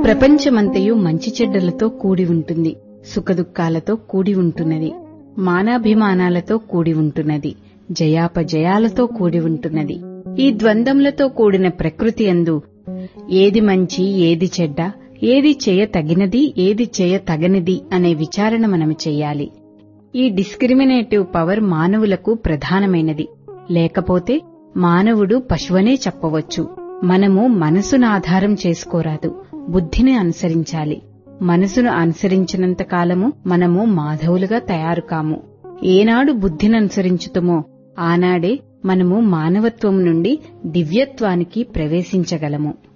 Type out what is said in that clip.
ప్రపంచమంతయు మంచి చెడ్డలతో కూడి ఉంటుంది సుఖదుఖాలతో కూడి ఉంటున్నది మానాభిమానాలతో కూడి ఉంటున్నది జయాపజయాలతో కూడి ఉంటున్నది ఈ ద్వంద్వములతో కూడిన ప్రకృతి అందు ఏది మంచి ఏది చెడ్డ ఏది చేయ తగినది ఏది చేయ తగనిది అనే విచారణ మనం చెయ్యాలి ఈ డిస్క్రిమినేటివ్ పవర్ మానవులకు ప్రధానమైనది లేకపోతే మానవుడు పశువనే చెప్పవచ్చు మనము మనసును ఆధారం చేసుకోరాదు బుద్ధిని అనుసరించాలి మనసును అనుసరించినంత కాలము మనము మాధవులుగా తయారు కాము ఏనాడు బుద్ధిని అనుసరించుతామో ఆనాడే మనము మానవత్వం నుండి దివ్యత్వానికి ప్రవేశించగలము